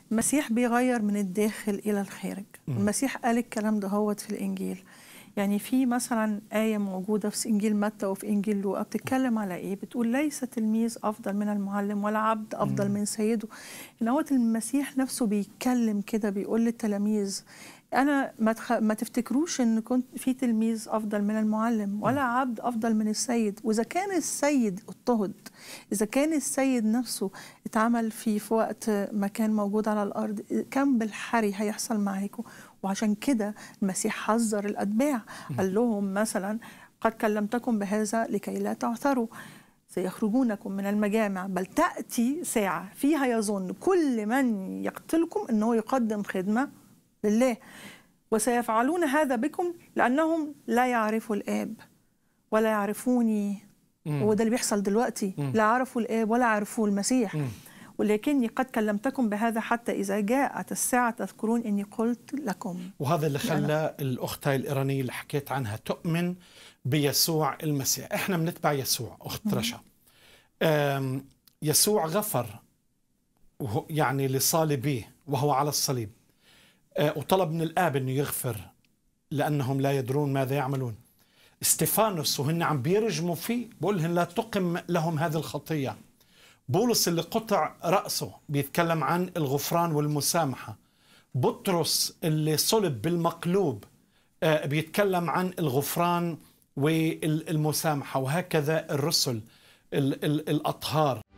المسيح بيغير من الداخل الى الخارج المسيح قال الكلام ده هوت في الانجيل يعني في مثلا آية موجودة في إنجيل متى وفي إنجيل لوقا بتتكلم على إيه؟ بتقول ليس تلميذ أفضل من المعلم ولا عبد أفضل من سيده. إن هو المسيح نفسه بيتكلم كده بيقول للتلاميذ أنا ما, تخ... ما تفتكروش إن كنت في تلميذ أفضل من المعلم ولا عبد أفضل من السيد، وإذا كان السيد اضطهد، إذا كان السيد نفسه اتعمل في في وقت ما كان موجود على الأرض، كم بالحري هيحصل معاكم؟ وعشان كده المسيح حذر الأتباع قال لهم مثلا قد كلمتكم بهذا لكي لا تعثروا سيخرجونكم من المجامع بل تأتي ساعة فيها يظن كل من يقتلكم أنه يقدم خدمة لله وسيفعلون هذا بكم لأنهم لا يعرفوا الآب ولا يعرفوني وده اللي بيحصل دلوقتي لا عرفوا الآب ولا عرفوا المسيح ولكني قد كلمتكم بهذا حتى إذا جاءت الساعة تذكرون إني قلت لكم وهذا اللي خلى الأخت هاي الإيرانية اللي حكيت عنها تؤمن بيسوع المسيح إحنا بنتبع يسوع أخت رشا آم، يسوع غفر وهو- يعني لصالبيه وهو على الصليب آه، وطلب من الآب أنه يغفر لأنهم لا يدرون ماذا يعملون استفانوس وهن عم بيرجموا فيه بقول لهم لا تقم لهم هذه الخطية بولس اللي قطع رأسه بيتكلم عن الغفران والمسامحة بطرس اللي صلب بالمقلوب آه، بيتكلم عن الغفران والمسامحة وهكذا الرسل ال- ال- الأطهار